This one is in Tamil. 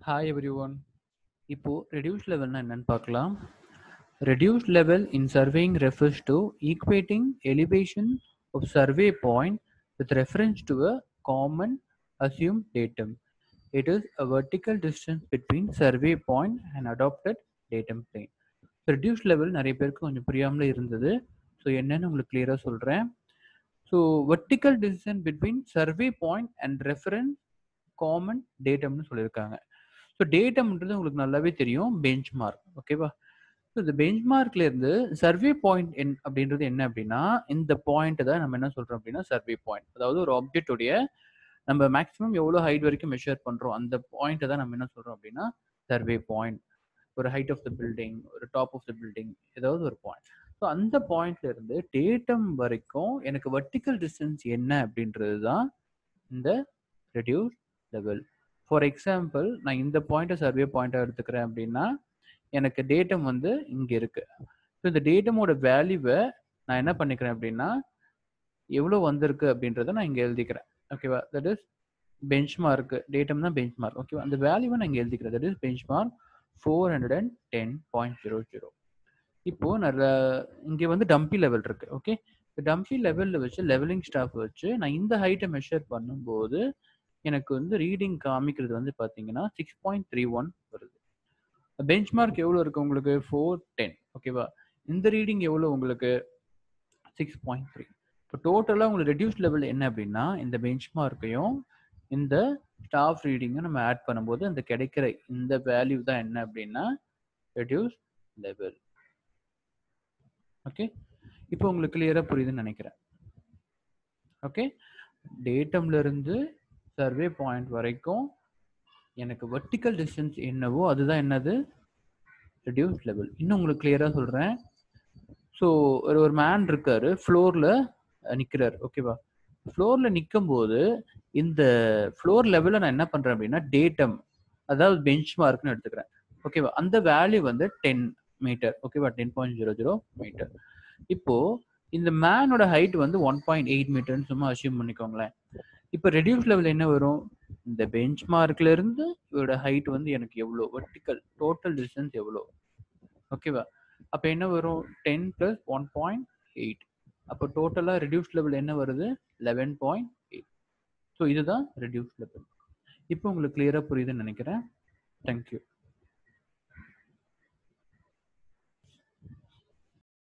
ஹாய் எவ்ரி ஒன் இப்போ ரெடியூஸ் லெவல்னா என்னன்னு பார்க்கலாம் reduce level in surveying refers to equating elevation of survey point with reference to a common assumed datum. It is a vertical distance between survey point and adopted datum plane. Reduce level நிறைய பேருக்கு கொஞ்சம் புரியாமலே இருந்தது ஸோ என்னன்னு உங்களுக்கு கிளியராக சொல்கிறேன் so vertical distance between survey point and reference common டேட்டம்னு சொல்லியிருக்காங்க ஸோ டேட்டம்ன்றது உங்களுக்கு நல்லாவே தெரியும் பெஞ்ச் மார்க் ஓகேவா ஸோ இந்த பெஞ்ச் மார்க்ல இருந்து சர்வே பாயிண்ட் என் அப்படின்றது என்ன அப்படின்னா இந்த பாயிண்ட் தான் நம்ம என்ன சொல்றோம் அப்படின்னா சர்வே பாயிண்ட் அதாவது ஒரு ஆப்ஜெக்டுடைய நம்ம மேக்ஸிமம் எவ்வளோ ஹைட் வரைக்கும் மெஷர் பண்ணுறோம் அந்த பாயிண்ட்டை தான் நம்ம என்ன சொல்கிறோம் அப்படின்னா சர்வே பாயிண்ட் ஒரு ஹைட் ஆஃப் த பில்டிங் ஒரு டாப் ஆஃப் த பில்டிங் ஏதாவது ஒரு பாயிண்ட் ஸோ அந்த பாயிண்ட்ல இருந்து டேட்டம் வரைக்கும் எனக்கு வெர்டிக்கல் டிஸ்டன்ஸ் என்ன அப்படின்றது தான் இந்த ரெடியூஸ் லெவல் ஃபார் எக்ஸாம்பிள் நான் இந்த பாயிண்ட்டை சர்வே பாயிண்ட்டாக எடுத்துக்கிறேன் அப்படின்னா எனக்கு டேட்டம் வந்து இங்கே இருக்கு ஸோ இந்த டேட்டமோட வேல்யூவை நான் என்ன பண்ணிக்கிறேன் அப்படின்னா எவ்வளோ வந்திருக்கு அப்படின்றத நான் இங்கே எழுதிக்கிறேன் ஓகேவா that is bench mark datum தான் பெஞ்ச் மார்க் ஓகேவா அந்த வேல்யூவை நான் இங்கே எழுதிக்கிறேன் that is bench mark four hundred and ten point zero zero இப்போ நான் இங்கே வந்து டம்பி லெவல் இருக்கு ஓகே இப்போ டம்பி லெவலில் வச்சு லெவலிங் ஸ்டாஃப் வச்சு நான் இந்த ஹைட்டை மெஷர் பண்ணும்போது எனக்கு வந்து ரீடிங் காமிக்கிறது வந்து பார்த்தீங்கன்னா சிக்ஸ் பாயிண்ட் த்ரீ ஒன் வருது பெஞ்ச் மார்க் எவ்வளோ இருக்கு உங்களுக்கு ஃபோர் டென் ஓகேவா இந்த ரீடிங் எவ்வளோ உங்களுக்கு சிக்ஸ் பாயிண்ட் த்ரீ இப்போ டோட்டலாக உங்களுக்கு ரெடியூஸ் லெவல் என்ன அப்படின்னா இந்த பெஞ்ச் மார்க்கையும் இந்த ஸ்டாஃப் ரீடிங்கும் நம்ம ஆட் பண்ணும்போது அந்த கிடைக்கிற இந்த வேல்யூ தான் என்ன அப்படின்னா ரெடியூஸ் லெவல் ஓகே இப்போ உங்களுக்கு கிளியராக புரியுதுன்னு நினைக்கிறேன் ஓகே டேட்டம்ல இருந்து சர்வே பாயிண்ட் வரைக்கும் எனக்கு வெர்டிக்கல் டிஸ்டன்ஸ் என்னவோ அதுதான் என்னது ரெடியூஸ் லெவல் இன்னும் உங்களுக்கு கிளியராக சொல்கிறேன் ஸோ ஒரு ஒரு மேன் இருக்காரு ஃப்ளோரில் நிற்கிறார் ஓகேவா ஃப்ளோரில் நிற்கும் போது இந்த ஃப்ளோர் லெவலில் நான் என்ன பண்ணுறேன் அப்படின்னா டேட்டம் அதாவது பெஞ்ச் மார்க்னு எடுத்துக்கிறேன் ஓகேவா அந்த வேல்யூ வந்து டென் மீட்டர் ஓகேவா ten point zero zero metre இப்போ இந்த மேனோட ஹைட் வந்து ஒன் பாயிண்ட் எயிட் மீட்டர்னு சும்மா அசியூம் பண்ணிக்கோங்களேன் இப்போ ரெடியூஸ் லெவல் என்ன வரும் இந்த பெஞ்ச் மார்க்ல இருந்து இவரோட ஹைட் வந்து எனக்கு எவ்வளோ வெர்டிக்கல் டோட்டல் டிஸ்டன்ஸ் எவ்வளோ ஓகேவா அப்போ என்ன வரும் ten plus one point eight அப்போ டோட்டலாக ரெடியூஸ் லெவல் என்ன வருது லெவன் பாயிண்ட் எயிட் ஸோ இதுதான் ரெடியூஸ் லெவல் இப்போ உங்களுக்கு கிளியராக புரியுதுன்னு நினைக்கிறேன் தேங்க்யூ